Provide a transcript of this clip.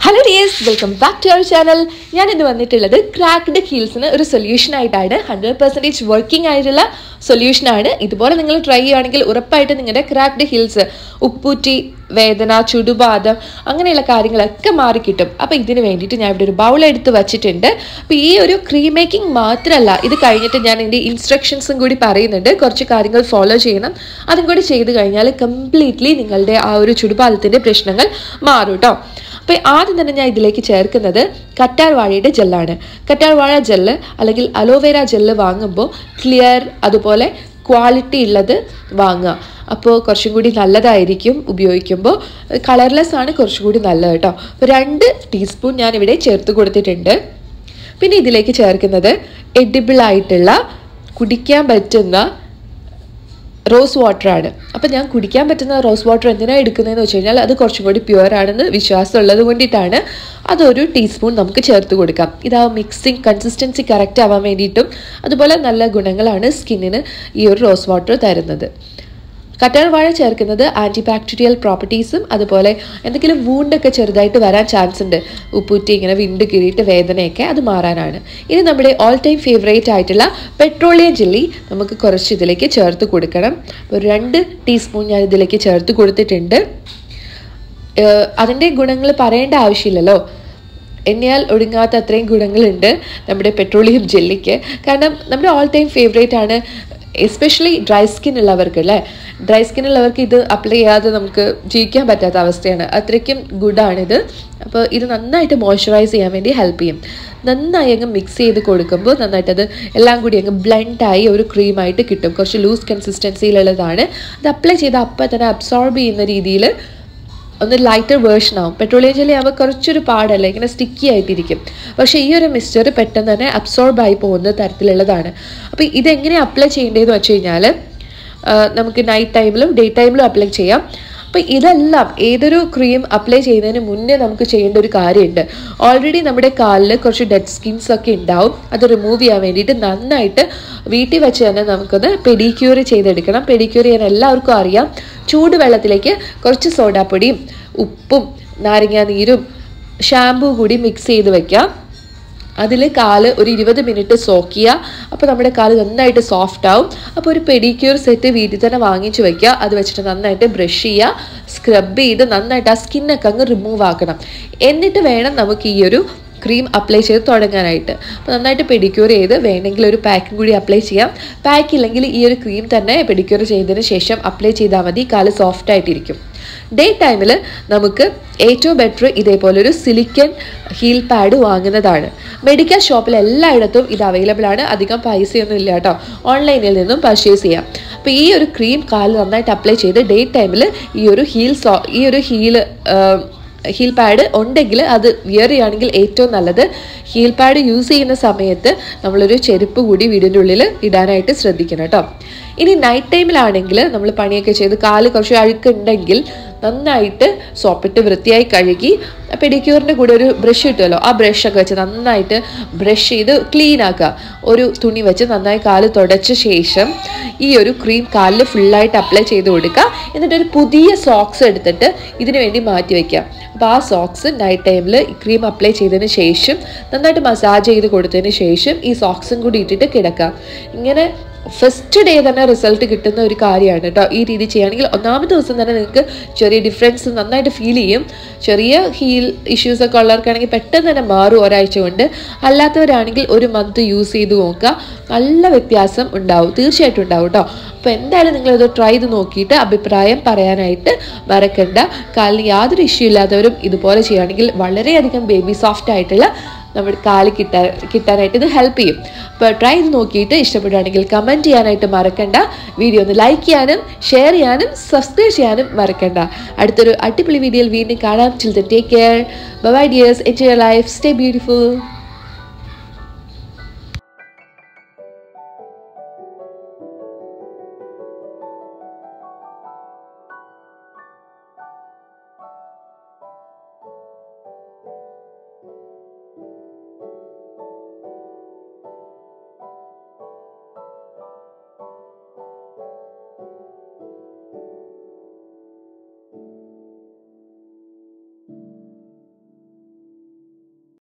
hello dears welcome back to our channel ഞാൻ ഇന്ന് വന്നിട്ടുള്ളത് ക്രാക്ക്ഡ് ഹീൽസിന് ഒരു സൊല്യൂഷൻ ആയിട്ടാണ് ഹൺഡ്രഡ് പെർസെൻറ്റേജ് വർക്കിംഗ് ആയിട്ടുള്ള സൊല്യൂഷനാണ് ഇതുപോലെ നിങ്ങൾ ട്രൈ ചെയ്യുകയാണെങ്കിൽ ഉറപ്പായിട്ട് നിങ്ങളുടെ ക്രാക്ക്ഡ് ഹീൽസ് ഉപ്പൂറ്റി വേദന ചുടുബാധം അങ്ങനെയുള്ള കാര്യങ്ങളൊക്കെ മാറിക്കിട്ടും അപ്പോൾ ഇതിന് വേണ്ടിയിട്ട് ഞാൻ ഇവിടെ ഒരു ബൗൾ എടുത്ത് വച്ചിട്ടുണ്ട് അപ്പോൾ ഈ ഒരു ക്രീം മേക്കിംഗ് മാത്രമല്ല ഇത് കഴിഞ്ഞിട്ട് ഞാൻ എൻ്റെ ഇൻസ്ട്രക്ഷൻസും കൂടി പറയുന്നുണ്ട് കുറച്ച് കാര്യങ്ങൾ ഫോളോ ചെയ്യണം അതും കൂടി ചെയ്ത് കഴിഞ്ഞാൽ കംപ്ലീറ്റ്ലി നിങ്ങളുടെ ആ ഒരു ചുടുപാദത്തിൻ്റെ പ്രശ്നങ്ങൾ മാറും കേട്ടോ അപ്പോൾ ആദ്യം തന്നെ ഞാൻ ഇതിലേക്ക് ചേർക്കുന്നത് കറ്റാർ വാഴയുടെ ജെല്ലാണ് കറ്റാർ വാഴ ജെല്ല് അല്ലെങ്കിൽ അലോവേര ജെല്ല് വാങ്ങുമ്പോൾ ക്ലിയർ അതുപോലെ ക്വാളിറ്റി ഉള്ളത് വാങ്ങുക അപ്പോൾ കുറച്ചും കൂടി നല്ലതായിരിക്കും ഉപയോഗിക്കുമ്പോൾ കളർലെസ് ആണ് കുറച്ചും കൂടി നല്ലത് കേട്ടോ അപ്പോൾ രണ്ട് ടീസ്പൂൺ ഞാൻ ഇവിടെ ചേർത്ത് കൊടുത്തിട്ടുണ്ട് പിന്നെ ഇതിലേക്ക് ചേർക്കുന്നത് എഡിബിൾ ആയിട്ടുള്ള കുടിക്കാൻ പറ്റുന്ന റോസ് വാട്ടറാണ് അപ്പം ഞാൻ കുടിക്കാൻ പറ്റുന്ന റോസ് വാട്ടർ എന്തിനാണ് എടുക്കുന്നതെന്ന് വെച്ച് കഴിഞ്ഞാൽ അത് കുറച്ചും കൂടി പ്യുവർ ആണെന്ന് വിശ്വാസമുള്ളത് കൊണ്ടിട്ടാണ് അതൊരു ടീസ്പൂൺ നമുക്ക് ചേർത്ത് കൊടുക്കാം ഇതാ മിക്സിങ് കൺസിസ്റ്റൻസി കറക്റ്റ് ആവാൻ വേണ്ടിയിട്ടും അതുപോലെ നല്ല ഗുണങ്ങളാണ് സ്കിന്നിന് ഈ ഒരു റോസ് വാട്ടർ തരുന്നത് കറ്റാർ വാഴ ചേർക്കുന്നത് ആൻറ്റി ബാക്ടീരിയൽ പ്രോപ്പർട്ടീസും അതുപോലെ എന്തെങ്കിലും വൂണ്ടൊക്കെ ചെറുതായിട്ട് വരാൻ ചാൻസ് ഉണ്ട് ഉപ്പൂറ്റി ഇങ്ങനെ വിണ്ട് കീറിയിട്ട് വേദനയൊക്കെ അത് മാറാനാണ് ഇനി നമ്മുടെ ഓൾ ടൈം ഫേവറേറ്റ് ആയിട്ടുള്ള പെട്രോളിയം ജെല്ലി നമുക്ക് കുറച്ച് ഇതിലേക്ക് ചേർത്ത് കൊടുക്കണം ഒരു രണ്ട് ടീസ്പൂൺ ഞാൻ ഇതിലേക്ക് ചേർത്ത് കൊടുത്തിട്ടുണ്ട് അതിൻ്റെ ഗുണങ്ങൾ പറയേണ്ട ആവശ്യമില്ലല്ലോ എണ്ണയാൽ ഒടുങ്ങാത്ത അത്രയും ഗുണങ്ങളുണ്ട് നമ്മുടെ പെട്രോളിയം ജെല്ലിക്ക് കാരണം നമ്മുടെ ഓൾ ടൈം ഫേവറേറ്റ് ആണ് എസ്പെഷ്യലി ഡ്രൈ സ്കിൻ ഉള്ളവർക്ക് അല്ലേ ഡ്രൈ സ്കിൻ ഉള്ളവർക്ക് ഇത് അപ്ലൈ ചെയ്യാതെ നമുക്ക് ജീവിക്കാൻ പറ്റാത്ത അവസ്ഥയാണ് അത്രയ്ക്കും ഗുഡാണിത് അപ്പോൾ ഇത് നന്നായിട്ട് മോയ്സ്ചറൈസ് ചെയ്യാൻ വേണ്ടി ഹെൽപ്പ് ചെയ്യും നന്നായി അങ്ങ് മിക്സ് ചെയ്ത് കൊടുക്കുമ്പോൾ നന്നായിട്ട് അത് എല്ലാം കൂടി അങ്ങ് ബ്ലെൻഡായി ഒരു ക്രീമായിട്ട് കിട്ടും കുറച്ച് ലൂസ് കൺസിസ്റ്റൻസിയിലുള്ളതാണ് അത് അപ്ലൈ ചെയ്ത് അപ്പം തന്നെ അബ്സോർബ് ചെയ്യുന്ന രീതിയിൽ ഒന്ന് ലൈറ്റർ വേർഷൻ ആവും പെട്രോളിയം ജെല്ലി ആവുമ്പോൾ കുറച്ചൊരു പാടല്ല ഇങ്ങനെ സ്റ്റിക്കി ആയിട്ടിരിക്കും പക്ഷേ ഈ ഒരു മിക്സ്ചർ പെട്ടെന്ന് തന്നെ അബ്സോർബ് ആയി പോകുന്ന തരത്തിലുള്ളതാണ് അപ്പോൾ ഇതെങ്ങനെ അപ്ലൈ ചെയ്യേണ്ടതെന്ന് വെച്ച് കഴിഞ്ഞാൽ നമുക്ക് നൈറ്റ് ടൈമിലും ഡേ ടൈമിലും അപ്ലൈ ചെയ്യാം അപ്പോൾ ഇതെല്ലാം ഏതൊരു ക്രീം അപ്ലൈ ചെയ്യുന്നതിന് മുന്നേ നമുക്ക് ചെയ്യേണ്ട ഒരു കാര്യമുണ്ട് ഓൾറെഡി നമ്മുടെ കാലിൽ കുറച്ച് ഡെഡ് സ്കിൻസ് ഒക്കെ ഉണ്ടാവും അത് റിമൂവ് ചെയ്യാൻ വേണ്ടിയിട്ട് നന്നായിട്ട് വീട്ടിൽ വെച്ച് തന്നെ നമുക്കൊന്ന് പെഡിക്യൂർ ചെയ്തെടുക്കണം പെഡിക്യൂർ ചെയ്യാൻ എല്ലാവർക്കും അറിയാം ചൂടുവെള്ളത്തിലേക്ക് കുറച്ച് സോഡാപ്പൊടിയും ഉപ്പും നാരങ്ങാ നീരും ഷാമ്പൂ കൂടി മിക്സ് ചെയ്ത് വെക്കാം അതിൽ കാല് ഒരു ഇരുപത് മിനിറ്റ് സോക്ക് ചെയ്യുക അപ്പോൾ നമ്മുടെ കാല് നന്നായിട്ട് സോഫ്റ്റ് ആവും അപ്പോൾ ഒരു പെഡിക്യൂർ സെറ്റ് വീട്ടിൽ തന്നെ വാങ്ങിച്ച് വെക്കുക അത് വെച്ചിട്ട് നന്നായിട്ട് ബ്രഷ് ചെയ്യുക സ്ക്രബ് ചെയ്ത് നന്നായിട്ട് ആ സ്കിന്നൊക്കെ അങ്ങ് റിമൂവ് ആക്കണം എന്നിട്ട് വേണം നമുക്ക് ഈ ഒരു ക്രീം അപ്ലൈ ചെയ്ത് തുടങ്ങാനായിട്ട് അപ്പോൾ നന്നായിട്ട് പെഡിക്യൂർ ചെയ്ത് വേണമെങ്കിൽ ഒരു പാക്കും കൂടി അപ്ലൈ ചെയ്യാം പാക്ക് ഇല്ലെങ്കിൽ ഈ ഒരു ക്രീം തന്നെ പെഡിക്യൂർ ചെയ്തതിന് ശേഷം അപ്ലൈ ചെയ്താൽ മതി കാല് സോഫ്റ്റ് ആയിട്ടിരിക്കും ഡേ ടൈമിൽ നമുക്ക് ഏറ്റവും ബെറ്റർ ഇതേപോലെ ഒരു സിലിക്കൺ ഹീൽ പാഡ് വാങ്ങുന്നതാണ് മെഡിക്കൽ ഷോപ്പിൽ എല്ലായിടത്തും ഇത് അവൈലബിൾ ആണ് അധികം പൈസയൊന്നും ഇല്ല കേട്ടോ ഓൺലൈനിൽ നിന്നും പർച്ചേസ് ചെയ്യാം അപ്പോൾ ഈ ഒരു ക്രീം കാല് നന്നായിട്ട് അപ്ലൈ ചെയ്ത് ഡേ ടൈമിൽ ഈ ഒരു ഹീൽ സോ ഈ ഒരു ഹീൽ ഹീൽ പാഡ് ഉണ്ടെങ്കിൽ അത് വിയർ ചെയ്യുകയാണെങ്കിൽ ഏറ്റവും നല്ലത് ഹീൽ പാഡ് യൂസ് ചെയ്യുന്ന സമയത്ത് നമ്മളൊരു ചെരുപ്പ് കൂടി വീടിൻ്റെ ഉള്ളിൽ ഇടാനായിട്ട് ശ്രദ്ധിക്കണം കേട്ടോ ഇനി നൈറ്റ് ടൈമിലാണെങ്കിൽ നമ്മൾ പണിയൊക്കെ ചെയ്ത് കാല് കുറച്ച് അഴുക്കുണ്ടെങ്കിൽ നന്നായിട്ട് സോപ്പിട്ട് വൃത്തിയായി കഴുകി പെഡിക്യൂറിൻ്റെ കൂടെ ഒരു ബ്രഷ് കിട്ടുമല്ലോ ആ ബ്രഷൊക്കെ വെച്ച് നന്നായിട്ട് ബ്രഷ് ചെയ്ത് ക്ലീൻ ആക്കുക ഒരു തുണി വെച്ച് നന്നായി കാല് തുടച്ച ശേഷം ഈ ഒരു ക്രീം കാലിൽ ഫുള്ളായിട്ട് അപ്ലൈ ചെയ്ത് കൊടുക്കുക എന്നിട്ട് ഒരു പുതിയ സോക്സ് എടുത്തിട്ട് ഇതിനു വേണ്ടി മാറ്റി വയ്ക്കുക അപ്പോൾ ആ സോക്സ് നൈറ്റ് ടൈമിൽ ഈ ക്രീം അപ്ലൈ ചെയ്തതിന് ശേഷം നന്നായിട്ട് മസാജ് ചെയ്ത് കൊടുത്തതിന് ശേഷം ഈ സോക്സും കൂടി ഇട്ടിട്ട് കിടക്കാം ഇങ്ങനെ ഫസ്റ്റ് ഡേ തന്നെ റിസൾട്ട് കിട്ടുന്ന ഒരു കാര്യമാണ് കേട്ടോ ഈ രീതി ചെയ്യുകയാണെങ്കിൽ ഒന്നാമത്തെ ദിവസം തന്നെ നിങ്ങൾക്ക് ചെറിയ ഡിഫറൻസ് നന്നായിട്ട് ഫീൽ ചെയ്യും ചെറിയ ഹീൽ ഇഷ്യൂസ് ഒക്കെ ഉള്ളവർക്കാണെങ്കിൽ പെട്ടെന്ന് തന്നെ മാറും ഒരാഴ്ച കൊണ്ട് അല്ലാത്തവരാണെങ്കിൽ ഒരു മന്ത് യൂസ് ചെയ്ത് നോക്കുക നല്ല വ്യത്യാസം ഉണ്ടാവും തീർച്ചയായിട്ടും ഉണ്ടാവും കേട്ടോ അപ്പോൾ എന്തായാലും നിങ്ങളിത് ട്രൈ ചെയ്ത് നോക്കിയിട്ട് അഭിപ്രായം പറയാനായിട്ട് മറക്കണ്ട കാലിന് യാതൊരു ഇഷ്യൂ ഇല്ലാത്തവരും ഇതുപോലെ ചെയ്യുകയാണെങ്കിൽ വളരെയധികം ബേബി സോഫ്റ്റ് ആയിട്ടുള്ള നമ്മുടെ കാല് കിട്ടാൻ കിട്ടാനായിട്ട് ഇത് ഹെൽപ്പ് ചെയ്യും അപ്പോൾ ട്രൈ ചെയ്ത് നോക്കിയിട്ട് ഇഷ്ടപ്പെടുകയാണെങ്കിൽ കമൻറ്റ് ചെയ്യാനായിട്ട് മറക്കണ്ട വീഡിയോ ഒന്ന് ലൈക്ക് ചെയ്യാനും ഷെയർ ചെയ്യാനും സബ്സ്ക്രൈബ് ചെയ്യാനും മറക്കണ്ട അടുത്തൊരു അടിപൊളി വീഡിയോയിൽ വീണ്ടും കാണാം chill take care bye dears enjoy life stay beautiful